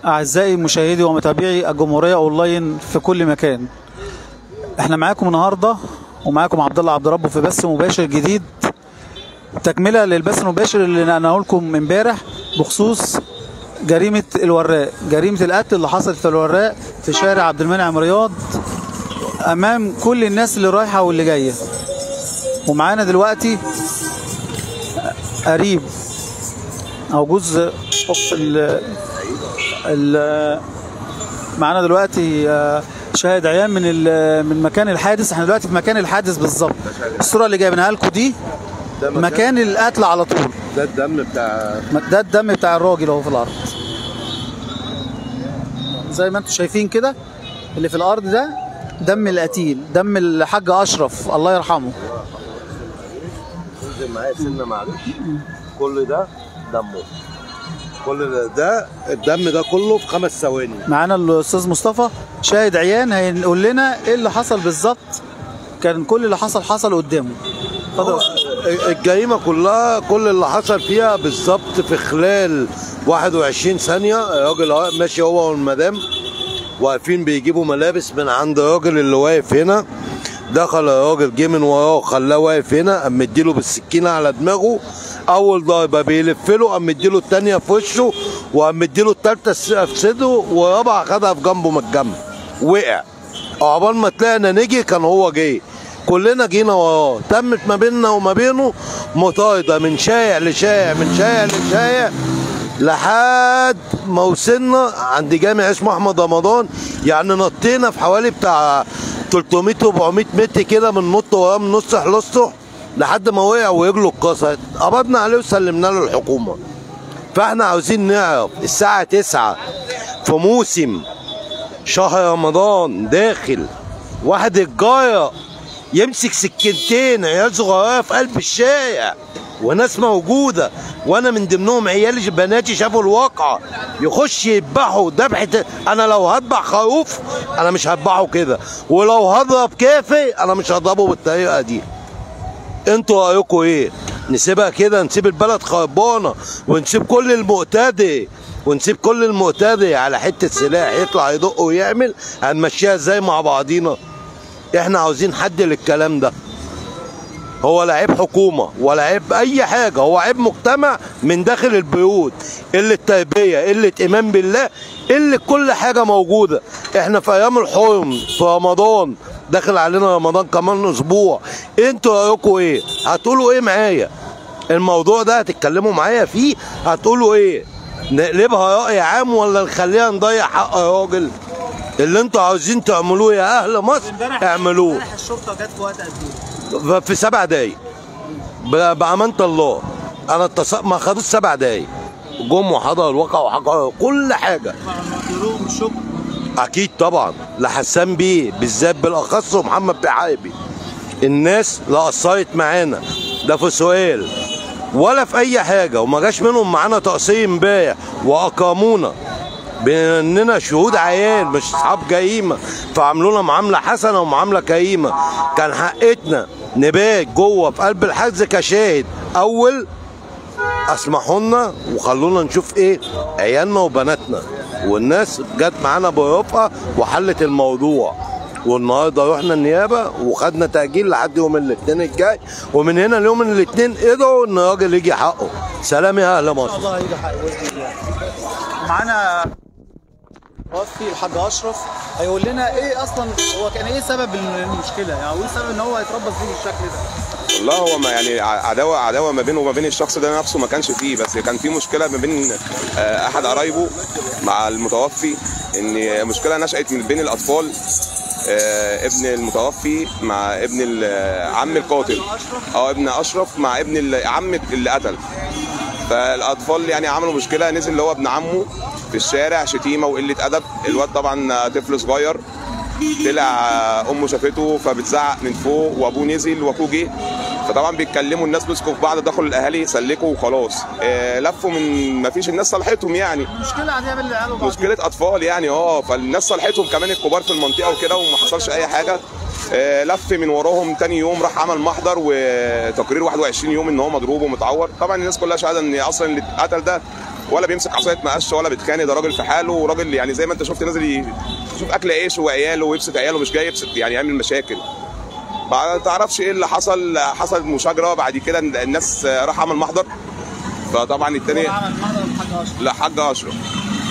أعزائي مشاهدي ومتابعي الجمهورية أونلاين في كل مكان احنا معاكم النهاردة ومعاكم عبد الله عبد ربه في بث مباشر جديد تكملة للبث المباشر اللي نقلناه لكم امبارح بخصوص جريمة الوراق جريمة القتل اللي حصلت في الوراق في شارع عبد المنعم رياض أمام كل الناس اللي رايحة واللي جاية ومعانا دلوقتي قريب أو جوز أخت ال ال معانا دلوقتي آه، شاهد عيان من ال- من مكان الحادث احنا دلوقتي في مكان الحادث بالظبط الصورة اللي جايبينها لكم دي ده مكان القتل على طول ده الدم بتاع ده الدم بتاع الراجل اهو في الارض زي ما انتم شايفين كده اللي في الارض ده دم القتيل دم الحاج اشرف الله يرحمه انزل معايا سنه معلش كل ده دمه كل ده, ده الدم ده كله في خمس ثواني معانا الاستاذ مصطفى شاهد عيان هيقول لنا ايه اللي حصل بالظبط كان كل اللي حصل حصل قدامه اتفضل الجريمه كلها كل اللي حصل فيها بالظبط في خلال 21 ثانيه الراجل واقف ماشي هو والمدام واقفين بيجيبوا ملابس من عند الراجل اللي واقف هنا دخل الراجل جه من وراه خلاه واقف هنا قام مديله بالسكينه على دماغه اول ضربه بيلف له قام مديله الثانيه في وشه وقام مديله الثالثه في صدره ورابعه خدها في جنبه من الجنب وقع عقبال ما طلعنا نجي كان هو جاي كلنا جينا وراه تمت ما بيننا وما بينه مطاردة من شارع لشارع من شارع لشارع لحد ما وصلنا عند جامع اسمه احمد رمضان يعني نطينا في حوالي بتاع 300 400 متر كده من نط وراه من نص لنص لحد ما وقع ورجله اتكسرت قبضنا عليه وسلمناه للحكومه فاحنا عاوزين نعرف الساعه 9 في موسم شهر رمضان داخل واحد الجاية يمسك سكينتين عيال صغيرة في قلب الشارع وناس موجودة وانا من ضمنهم عيالي بناتي شافوا الواقعة يخش يذبحوا ذبحة انا لو هذبح خروف انا مش هذبحه كده ولو هضرب كافي انا مش هضربه بالطريقة دي انتوا رايكم ايه نسيبها كده نسيب البلد خربانه ونسيب كل المعتدي ونسيب كل المعتدي على حته سلاح يطلع يدق ويعمل هنمشيها ازاي مع بعضينا احنا عاوزين حد للكلام ده هو لا عيب حكومه ولا عيب اي حاجه هو عيب مجتمع من داخل البيوت قله تربيه قله ايمان بالله قله كل حاجه موجوده احنا في ايام الحرم في رمضان داخل علينا رمضان كمان اسبوع انتوا رايكم ايه هتقولوا ايه معايا الموضوع ده هتتكلموا معايا فيه هتقولوا ايه نقلبها راي عام ولا نخليها نضيع حق راجل اللي انتوا عاوزين تعملوه يا اهل مصر اعملوه الشرطه جت في وقت قد ايه في سبع دقايق ب- بأمانة الله أنا اتصل ما خدوش سبع دقايق جم وحضروا الواقع وحضروا كل حاجة لهم الشكر أكيد طبعا لحسان بيه بالذات بالأخص ومحمد بحايبي الناس لا قصرت معانا ده في سؤال ولا في أي حاجة وما جاش منهم معانا تقصير امبارح وأقامونا باننا شهود عيان مش اصحاب جريمه فعملونا معامله حسنه ومعامله كريمه كان حقتنا نبات جوه في قلب الحجز كشاهد اول اسمحوا لنا وخلونا نشوف ايه عيالنا وبناتنا والناس جت معانا برفقه وحلت الموضوع والنهارده رحنا النيابه وخدنا تاجيل لحد يوم الاثنين الجاي ومن هنا ليوم الاثنين ادعوا ان الراجل يجي حقه سلام يا اهل مصر الله هيجي حق بإذن الله. معانا وفي الحاج اشرف هيقول لنا ايه اصلا هو كان ايه سبب المشكله يعني ايه سبب ان هو يتربص بيه بالشكل ده والله هو ما يعني ع- عداوه عداوه ما بينه وما بين الشخص ده نفسه ما كانش فيه بس كان في مشكله ما بين آه، احد قرايبه مع المتوفي ان مشكله نشات من بين الاطفال آه، ابن المتوفي مع ابن ال- آه، عم القاتل اه ابن اشرف مع ابن ال- عم اللي قتل فالاطفال يعني عملوا مشكله نزل اللي هو ابن عمه في الشارع شتيمه وقله ادب الواد طبعا طفل صغير طلع امه شافته فبتزعق من فوق وابوه نزل واخوه جه فطبعا بيتكلموا الناس مسكوا في بعض دخلوا الاهالي سلكوا وخلاص آه، لفوا من ما فيش الناس صلحتهم يعني مشكله عاديه بين العيال وبعض مشكله اطفال يعني اه فالناس صلحتهم كمان الكبار في المنطقه وكده وما حصلش اي حاجه آه، لف من وراهم تاني يوم راح عمل محضر وتقرير 21 يوم ان هو مضروب ومتعور طبعا الناس كلها شهاده ان اصلا اللي اتقتل ده ولا بيمسك عصايه مقش ولا بيتخانق ده راجل في حاله وراجل يعني زي ما انت شفت نازل ي- يشوف اكل عيشه وعياله ويبسط عياله مش جاي يبسط يعني يعمل مشاكل ما تعرفش ايه اللي حصل حصل مشاجره بعد كده الناس راح عمل محضر فطبعا التاني لا حاج اشرف ف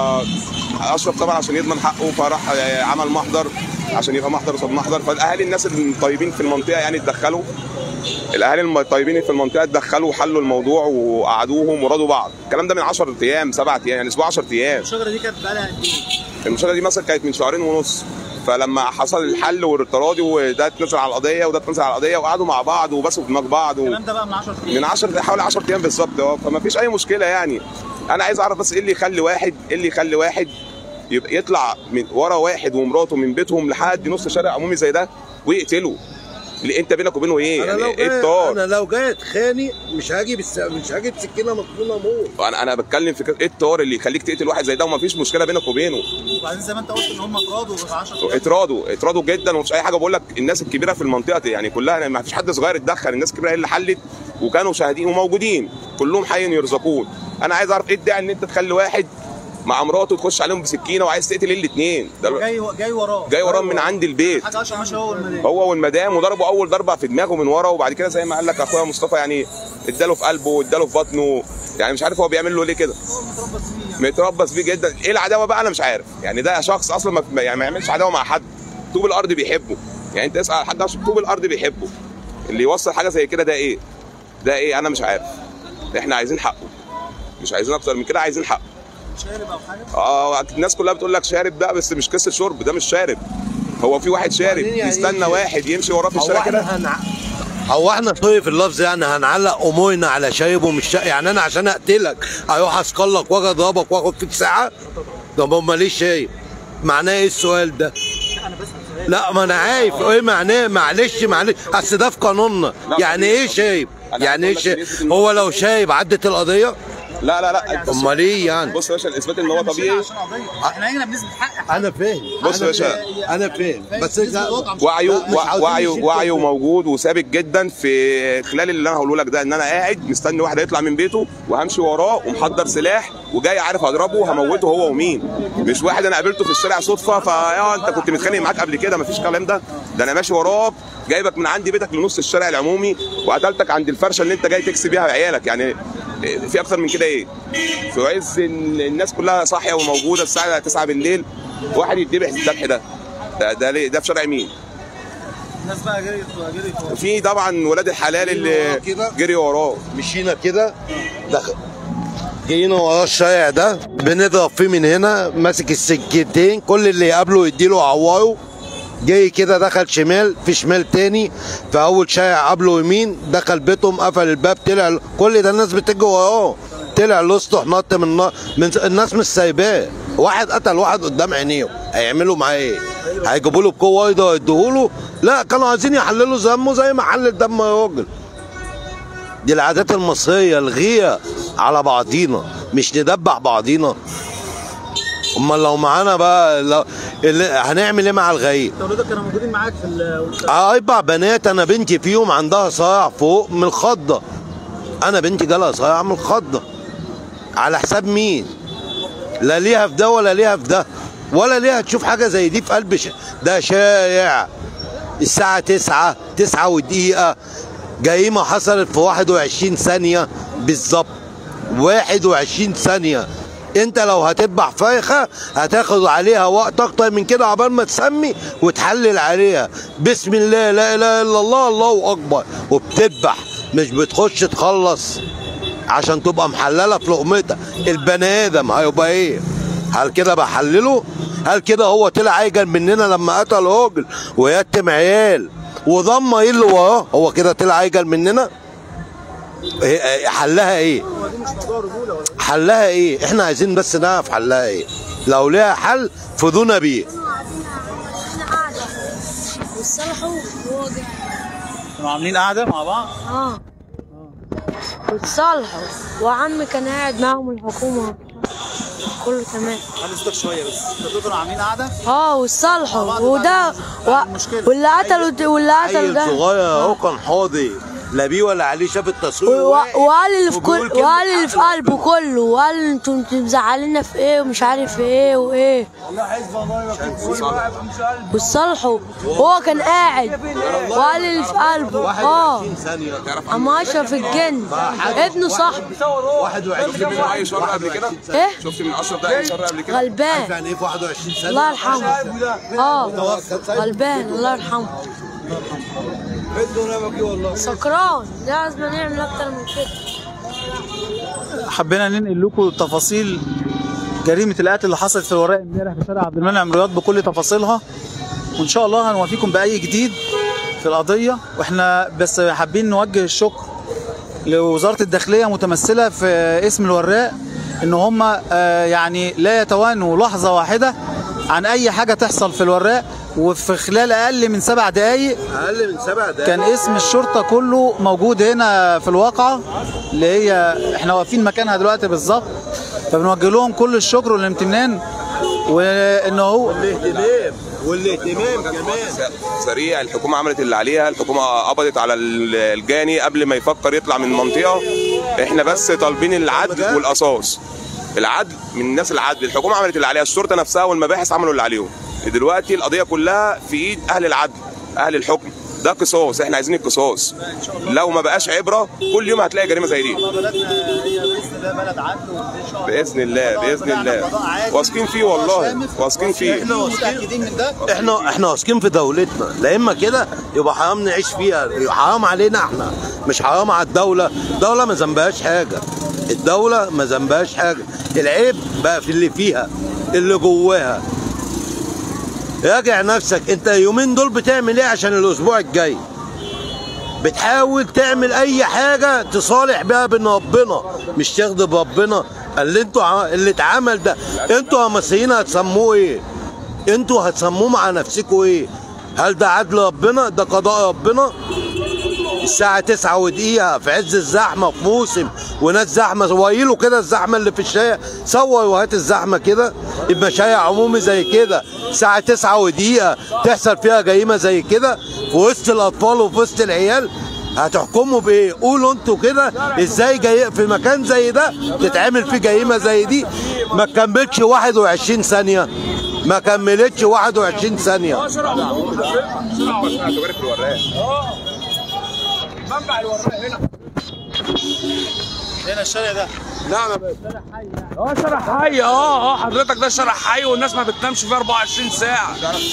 اشرف طبعا عشان يضمن حقه فراح عمل محضر عشان يبقى محضر قصاد محضر فالاهالي الناس الطيبين في المنطقه يعني اتدخلوا الاهالي الطيبين في المنطقه اتدخلوا وحلوا الموضوع وقعدوهم ورضوا بعض الكلام ده من 10 ايام 7 ايام يعني اسبوع 10 ايام الشجره دي كانت بقالها قد ايه؟ المشاهده دي مثلا كانت من شهرين ونص فلما حصل الحل والتراضي وده اتنزل على القضيه وده اتنزل على القضيه وقعدوا مع بعض وبسوا في دماغ بعض و... الكلام ده بقى من 10 ايام من 10 حوالي 10 ايام بالظبط اه فما فيش اي مشكله يعني انا عايز اعرف بس ايه اللي يخلي واحد ايه اللي يخلي واحد يبقى يطلع من ورا واحد ومراته من بيتهم لحد نص شارع عمومي زي ده ويقتله اللي انت بينك وبينه ايه انا يعني لو ايه جاي الطار انا لو جاي اتخانق مش هاجي بس مش هاجي بسكينه مطلوله موت انا انا بتكلم في كده، ايه الطار اللي يخليك تقتل واحد زي ده ومفيش مشكله بينك وبينه وبعدين زي ما انت قلت ان هم اتراضوا ب 10 ايام اتراضوا اتراضوا جدا ومفيش اي حاجه بقول لك الناس الكبيره في المنطقه دي يعني كلها ما فيش حد صغير اتدخل الناس الكبيره هي اللي حلت وكانوا شاهدين وموجودين كلهم حي يرزقون انا عايز اعرف ايه الداعي ان انت تخلي واحد مع مراته تخش عليهم بسكينه وعايز تقتل الاثنين ده جاي جاي وراه جاي وراهم من عند البيت حاجه اشرف ماشي هو والمدام هو والمدام وضربوا اول ضربه في دماغه من ورا وبعد كده زي ما قال لك اخويا مصطفى يعني اداله في قلبه واداله في بطنه يعني مش عارف هو بيعمل له ليه كده متربص فيه يعني. متربص بيه جدا ايه العداوه بقى انا مش عارف يعني ده شخص اصلا ما يعني ما يعملش عداوه مع حد طوب الارض بيحبه يعني انت اسال حد عشان طوب الارض بيحبه اللي يوصل حاجه زي كده ده ايه ده ايه انا مش عارف احنا عايزين حقه مش عايزين اكتر من كده عايزين حقه شارب او حاجه اه الناس كلها بتقول لك شارب ده بس مش قصه شرب ده مش شارب هو في واحد شارب وبعدين يعني يستنى إيه؟ واحد يمشي وراه في هو الشارع احنا كده هنع... هو احنا سوري في اللفظ يعني هنعلق امورنا على شايب ومش شايب يعني انا عشان اقتلك اروح اسقلك واجي اضربك واخد فيك ساعه طب امال ليه شايب معناه ايه السؤال ده انا بسال سؤال لا ما انا عارف ايه معناه معلش معلش اصل ده في قانوننا لا، يعني ايه شايب أنا يعني عايز ايه أقول لك شايب بنسبة هو لو شايب عدت القضيه لا لا لا بص امال ايه يعني بص يا باشا الاثبات ان هو إحنا مش هنا طبيعي عشان قضيه احنا هنا بنثبت حق انا فاهم بص يا باشا انا فاهم بس نسبة الواقع مش- وعيه لا، مش وع- عاوزين وعيه نشيل وعيه كل- موجود وثابت جدا في خلال اللي انا هقوله لك ده ان انا قاعد مستني واحد هيطلع من بيته وهمشي وراه ومحضر سلاح وجاي عارف اضربه هموته هو ومين مش واحد انا قابلته في الشارع صدفه فيا انت كنت متخانق معاك قبل كده مفيش الكلام ده ده انا ماشي وراك جايبك من عندي بيتك لنص الشارع العمومي وقتلتك عند الفرشه اللي انت جاي تكسب بيها عيالك يعني في اكتر من كده ايه في عز إن الناس كلها صاحيه وموجوده الساعه 9 بالليل واحد يتذبح الذبح ده ده ده ليه ده في شارع مين الناس بقى جريت جريت وراه. في طبعا ولاد الحلال اللي كده؟ جري وراه مشينا كده دخل جينا ورا الشارع ده بنضرب فيه من هنا ماسك السكينتين كل اللي يقابله يديله عواره جاي كده دخل شمال في شمال تاني في اول شارع قابله يمين دخل بيتهم قفل الباب طلع كل ده الناس بتجري وراه طلع الاسطح نط من النار من الناس مش سايباه واحد قتل واحد قدام عينيهم هيعملوا معاه ايه؟ هيجيبوا له بقوه يقدروا يدوه له؟ لا كانوا عايزين يحللوا دمه زي ما حلل دم الراجل دي العادات المصرية الغية على بعضينا مش ندبح بعضينا امال لو معانا بقى لو اللي هنعمل ايه مع الغية انت اولادك كانوا موجودين معاك في ال اربع بنات انا بنتي فيهم عندها صراع فوق من الخضة انا بنتي جالها صراع من الخضة على حساب مين لا ليها في ده ولا ليها في ده ولا ليها تشوف حاجة زي دي في قلب ش... ده شارع الساعة تسعة تسعة ودقيقة جريمة حصلت في 21 ثانية بالظبط 21 ثانية انت لو هتذبح فرخة هتاخد عليها وقت اكتر من كده عبال ما تسمي وتحلل عليها بسم الله لا اله الا الله الله اكبر وبتذبح مش بتخش تخلص عشان تبقى محلله في لقمتها البني ادم هيبقى ايه هل كده بحلله هل كده هو طلع عيجل مننا لما قتل راجل ويتم عيال وضم ايه اللي وراه هو كده طلع عيجل مننا إيه- إيه- حلها ايه هو دي مش موضوع رجوله ولا حلها ايه احنا عايزين بس نعرف حلها ايه لو ليها حل فضونا بيه وصلحوا وهو جه كانوا عاملين قعده مع بعض اه وتصالحوا وعمي كان قاعد معاهم الحكومة كله تمام خلي صوتك شويه بس انتوا كانوا عاملين قعده اه وتصالحوا بعض وده بعد- بعد و... المشكلة. واللي قتلوا واللي قتلوا عيل ده صغير اهو كان حاضي لا بيه ولا عليه شاف التصوير و- واقف وقال اللي في وبيقول كل كلمة وقال اللي في حق قلبه كله وقال انتوا انتوا مزعلينا في ايه ومش عارف في ايه وايه وصالحوا هو كان قاعد وقال اللي في قلبه اه 21 ثانيه اما اشرف الجن ابنه صاحبي 21 من اي شر قبل كده ايه شفت من اشرف ده اي شر قبل كده غلبان يعني ايه في 21 ثانيه الله يرحمه اه غلبان الله يرحمه سكران لازم نعمل اكتر من كده حبينا ننقل لكم تفاصيل جريمة القتل اللي حصلت في الوراق امبارح في شارع عبد المنعم رياض بكل تفاصيلها وان شاء الله هنوافيكم بأي جديد في القضية واحنا بس حابين نوجه الشكر لوزارة الداخلية متمثلة في اسم الوراق ان هم آه، يعني لا يتوانوا لحظة واحدة عن اي حاجة تحصل في الوراق وفي خلال اقل من سبع دقايق اقل من سبع دقايق كان اسم الشرطة كله موجود هنا في الواقعة اللي هي احنا واقفين مكانها دلوقتي بالظبط فبنوجه لهم كل الشكر والامتنان وان هو الاهتمام والاهتمام كمان سريع الحكومه عملت اللي عليها الحكومه قبضت على ال- الجاني قبل ما يفكر يطلع من المنطقه احنا بس طالبين العدل والقصاص العدل من الناس العدل الحكومه عملت اللي عليها الشرطه نفسها والمباحث عملوا اللي عليهم دلوقتي القضيه كلها في ايد اهل العدل اهل الحكم ده قصاص احنا عايزين القصاص لو ما بقاش عبره كل يوم هتلاقي جريمه زي دي باذن الله باذن الله واثقين فيه والله واثقين فيه احنا واثقين متأكدين من ده احنا احنا واثقين في دولتنا لا اما كده يبقى حرام نعيش فيها يبقى حرام علينا احنا مش حرام على الدوله الدوله ما ذنبهاش حاجه الدوله ما ذنبهاش حاجه العيب بقى في اللي فيها اللي جواها راجع نفسك انت اليومين دول بتعمل ايه عشان الاسبوع الجاي بتحاول تعمل اي حاجه تصالح بيها بين ربنا مش تغضب ربنا اللي انتوا ع- اللي اتعمل ده انتوا يا مصريين هتسموه ايه انتوا هتسموه مع نفسكوا ايه هل ده عدل ربنا ده قضاء ربنا الساعة تسعة ودقيقة في عز الزحمة في موسم وناس زحمة ويلوا كده الزحمة اللي في الشارع صور وهات الزحمة كده يبقى شارع عمومي زي كده الساعة تسعة ودقيقة تحصل فيها جريمة زي كده في وسط الأطفال وفي وسط العيال هتحكموا بايه؟ قولوا انتوا كده ازاي جاي في مكان زي ده تتعمل فيه جريمه زي دي ما كملتش 21 ثانيه ما كملتش 21 ثانيه هنا الشارع ده اه شارع حي اه اه حضرتك ده شارع حي والناس ما بتنامش فيه 24 ساعه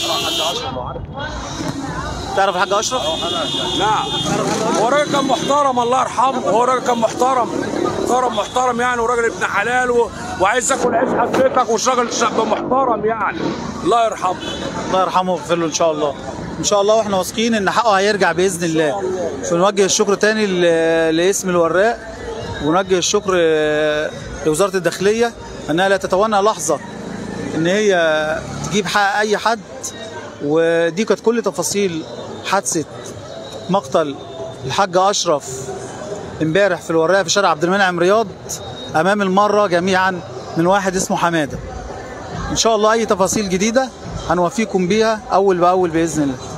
تعرف الحاج اشرف؟ نعم هو راجل كان محترم الله يرحمه هو راجل كان محترم محترم محترم يعني وراجل ابن حلال و... وعايز ياكل عيش حضرتك ومش راجل شاب محترم يعني الله يرحمه الله يرحمه ويغفر له ان شاء الله ان شاء الله واحنا واثقين ان حقه هيرجع باذن الله ونوجه الشكر تاني ل- لاسم الوراق ونوجه الشكر آه، لوزاره الداخليه انها لا تتوانى لحظه ان هي تجيب حق اي حد ودي كانت كل تفاصيل حادثه مقتل الحاج اشرف امبارح في الوراق في شارع عبد المنعم رياض امام المره جميعا من واحد اسمه حماده ان شاء الله اي تفاصيل جديده هنوفيكم بيها اول باول باذن الله